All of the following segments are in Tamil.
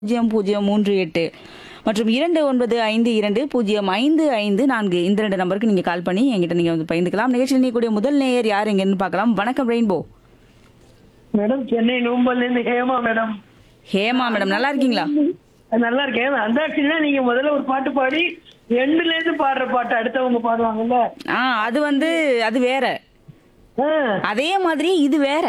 பூஜ்ஜியம் பூஜ்ஜியம் மூன்று எட்டு மற்றும் இரண்டு ஒன்பது ஐந்து இரண்டு பூஜ்ஜியம் ஐந்து ஐந்து நான்கு இந்த ரெண்டு நம்பருக்கு நீங்கள் கால் பண்ணி என்கிட்ட நீங்கள் வந்து பயந்துக்கலாம் நிகழ்ச்சியில் நீக்கூடிய முதல் நேயர் யார் எங்கன்னு பார்க்கலாம் வணக்கம் ரெயின்போ மேடம் சென்னை நூம்பல்ல இருந்து ஹேமா மேடம் ஹேமா மேடம் நல்லா இருக்கீங்களா நல்லா இருக்கேன் அந்தாட்சினா நீங்க முதல்ல ஒரு பாட்டு பாடி எண்டுல இருந்து பாடுற பாட்டு அடுத்தவங்க பாடுவாங்கல்ல ஆ அது வந்து அது வேற ஆ. அதே மாதிரி இது வேற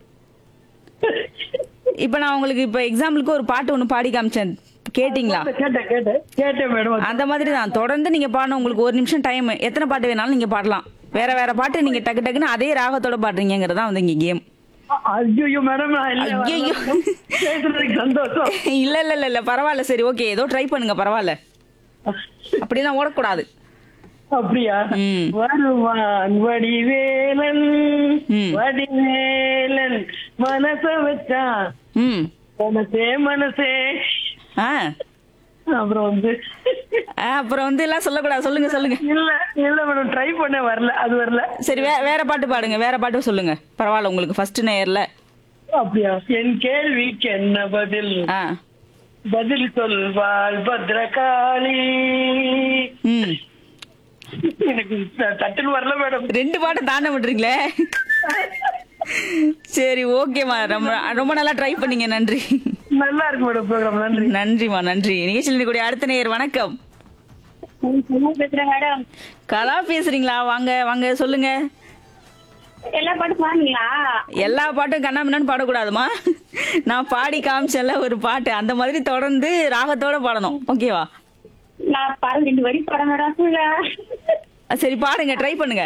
இப்போ நான் உங்களுக்கு இப்போ எக்ஸாம்பிளுக்கு ஒரு பாட்டு ஒன்று பாடி காமிச்சேன் கேட்டிங்களா கேட்டேன் கேட்டேன் கேட்டேன் மேடம் அந்த மாதிரி தான் தொடர்ந்து நீங்கள் பாடணும் உங்களுக்கு ஒரு நிமிஷம் டைம் எத்தனை பாட்டு வேணாலும் நீங்கள் பாடலாம் வேற வேற பாட்டு நீங்கள் டக்கு டக்குன்னு அதே ராகத்தோட பாடுறீங்கிறது தான் வந்து இங்கே கேம் ஐயோ மேடம் நான் இல்ல ஐயையோ. பேசுறதுக்கு சந்தோஷம் இல்ல இல்ல இல்ல இல்ல பரவாயில்ல சரி ஓகே ஏதோ ட்ரை பண்ணுங்க பரவாயில்ல அப்படிலாம் ஓடக்கூடாது அப்படியா ம். வருவான் வடிவேலன் ம். வடிவேலன் மனச வச்சான் ம் மனசே மனசே ஆ அப்புறம் வந்து ஆ, அப்புறம் வந்து எல்லாம் சொல்லக்கூடாது சொல்லுங்க சொல்லுங்க இல்ல இல்ல மேடம் ட்ரை பண்ண வரல அது வரல சரி வே வேற பாட்டு பாடுங்க வேற பாட்டு சொல்லுங்க பரவாயில்ல உங்களுக்கு ஃபர்ஸ்ட் நேயர்ல அப்படியா என் கேள்விக்கு என்ன பதில் ஆ பதில் சொல்வாள் பத்ரகாளி ம் எனக்கு த- தட்டுன்னு வரல மேடம் ரெண்டு பாட்டு தாண்ட விட்டுறீங்களே சரி ஓகேம்மா ரொம்ப ரொம்ப நல்லா ட்ரை பண்ணீங்க நன்றி நல்லா இருக்கு மேடம் ப்ரோக்ராம் நன்றி நன்றிம்மா நன்றி நிகழ்ச்சியில் கூடிய அடுத்த நேயர் வணக்கம் பேசுறேன் மேடம் கலா பேசுறீங்களா வாங்க வாங்க சொல்லுங்க எல்லா பாட்டும் பாருங்களா எல்லா பாட்டும் கண்ணாமின்னு பாடக்கூடாதுமா நான் பாடி காமிச்சேன்ல ஒரு பாட்டு அந்த மாதிரி தொடர்ந்து ராகத்தோட பாடணும் ஓகேவா நான் பாரு ரெண்டு வரி படம் மேடம் அஹ் சரி பாடுங்க ட்ரை பண்ணுங்க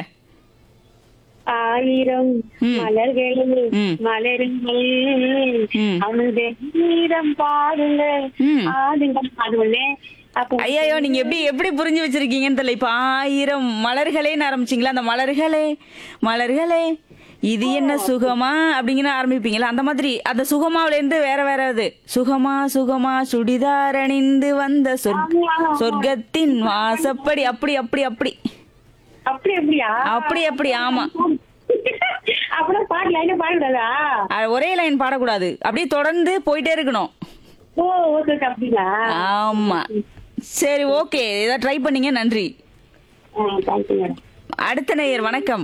ஆயிரம் ம். மலர்கள் ம். மலருங்கள் ம். அவனுடைய நீரம் பாடுங்கள் ம். ஆடுங்கள் பாடுங்களே அப்போ ஐயோ நீங்க எப்படி எப்படி புரிஞ்சு வச்சிருக்கீங்கன்னு தெரியல இப்ப ஆயிரம் மலர்களேன்னு ஆரம்பிச்சீங்களா அந்த மலர்களே மலர்களே இது என்ன சுகமா அப்படிங்கன்னு ஆரம்பிப்பீங்களா அந்த மாதிரி அந்த சுகமாவுல இருந்து வேற வேற இது சுகமா சுகமா சுடிதார் அணிந்து வந்த சொர்க்க சொர்க்கத்தின் வாசப்படி அப்படி அப்படி அப்படி அப்படி அப்படியா அப்படி அப்படி ஆமா அப்புறம் பாட்டு லைனா பாடக்கூடாதா அஹ் ஒரே லைன் பாடக்கூடாது அப்படியே தொடர்ந்து போயிட்டே இருக்கணும் ஓ ஓகே ஓகே, அப்படிங்களா ஆமா சரி ஓகே இதை ட்ரை பண்ணீங்க நன்றி தேங்க்யூ மேடம் அடுத்த நேயர் வணக்கம்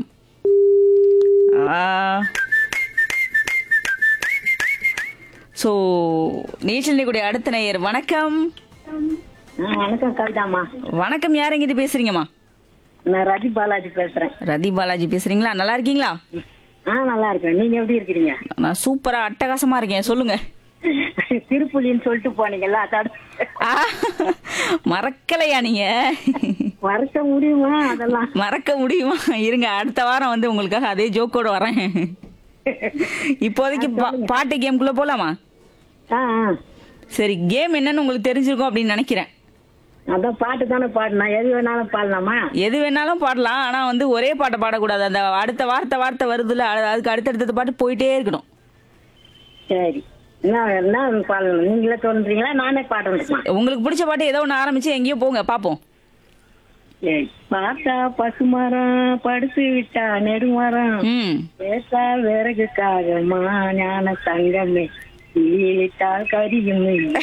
ஸோ நேஷனல் கூடிய அடுத்த நேயர் வணக்கம் வணக்கம் கவிதாமா வணக்கம் யார் எங்கிட்ட பேசுறீங்கம்மா நான் ரதி பாலாஜி பேசுறேன் ரதி பாலாஜி பேசுறீங்களா நல்லா இருக்கீங்களா ஆ நல்லா இருக்கேன் நீங்க எப்படி இருக்கிறீங்க நான் சூப்பரா அட்டகாசமா இருக்கேன் சொல்லுங்க திருப்புலின்னு சொல்லிட்டு போனீங்கல்ல அதோட ஆ, மறக்கலையா நீங்க மறக்க முடியுமா அதெல்லாம் மறக்க முடியுமா இருங்க அடுத்த வாரம் வந்து உங்களுக்காக அதே ஜோக்கோட வரேன் இப்போதைக்கு பா- பாட்டு கேம்குள்ள போலாமா ஆ ஆ. சரி கேம் என்னன்னு உங்களுக்கு தெரிஞ்சிருக்கும் அப்படின்னு நினைக்கிறேன் அதான் பாட்டு தானே பாடணும் எது வேணாலும் பாடலாமா எது வேணாலும் பாடலாம் ஆனா வந்து ஒரே பாட்டை பாடக்கூடாது அந்த அடுத்த வார்த்தை வார்த்தை வருதுல அது- அதுக்கு அடுத்தடுத்த பாட்டு போயிட்டே இருக்கணும் சரி என்ன என்ன பாடணும் நீங்களே தோன்றீங்களா நானே பாடணுமா உங்களுக்கு பிடிச்ச பாட்டு ஏதோ ஒன்று ஆரம்பிச்சு எங்கேயோ போங்க பாப்போம் சரி பார்த்தா பசுமரம் படுத்து விட்டா நெடுமரம் ம் பேசா விறகுக்காகமா ஞான தங்கமே இழித்தால் கரியும்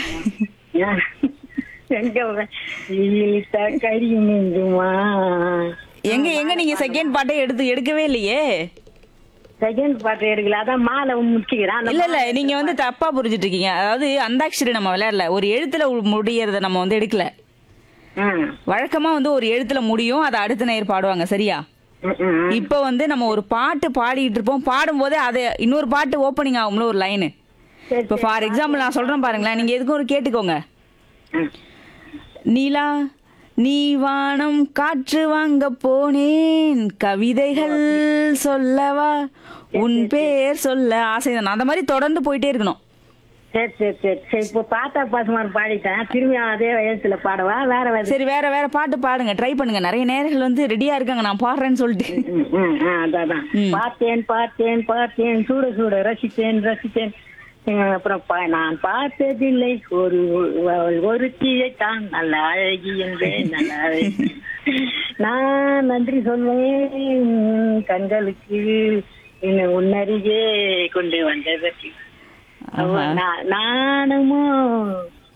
இழித்தால் கரியும் நெஞ்சுமா எங்க எங்க நீங்க செகண்ட் பாட்டை எடுத்து எடுக்கவே இல்லையே செகண்ட் பாட்டு எடுக்கல அதான் மாலை முடிச்சுக்கிறேன் அந்த இல்ல இல்ல நீங்க வந்து தப்பா புரிஞ்சிட்டு இருக்கீங்க அதாவது அந்தாக்ஷரி நம்ம விளையாடல ஒரு எழுத்துல முடியறத நம்ம வந்து எடுக்கல ஆ. வழக்கமா வந்து ஒரு எழுத்துல முடியும் அதை அடுத்த நேர் பாடுவாங்க சரியா ம், ம். இப்போ வந்து நம்ம ஒரு பாட்டு பாடிட்டு இருப்போம் பாடும்போதே அது இன்னொரு பாட்டு ஓப்பனிங் ஆகும்ல ஒரு லைனு சரி, இப்போ ஃபார் எக்ஸாம்பிள் நான் சொல்றேன் பாருங்களேன் நீங்க எதுக்கும் ஒரு கேட்டுக்கோங்க ம். நிலா நீ வானம் காற்று வாங்க போனேன் கவிதைகள் சொல்லவா உன் பேர் சொல்ல ஆசைதான் அந்த மாதிரி தொடர்ந்து போயிட்டே இருக்கணும் சரி சரி சரி சரி இப்போ பார்த்தா பசுமார் பாடிட்டேன் திரும்பி அதே வயசுல பாடவா வேற வயசு சரி வேற வேற பாட்டு பாடுங்க ட்ரை பண்ணுங்க நிறைய நேர்கள் வந்து ரெடியா இருக்காங்க நான் பாடுறேன்னு சொல்லிட்டு ம், ம், ஆ, அதான் அதான். ம். பார்த்தேன் பார்த்தேன் பார்த்தேன் சுட சுட ரசித்தேன் ரசித்தேன் ம், அப்புறம் பா- நான் பார்த்ததில்லை ஒரு ஒரு- ஒரு தீயை தான் நல்ல அழகி என்பேன் நல்ல அழகி நான் நன்றி சொல்வேன் உன் கண்களுக்கு என்னை உன்னருகே கொண்டு வந்ததற்கு ஆஹா. நான் நானுமோ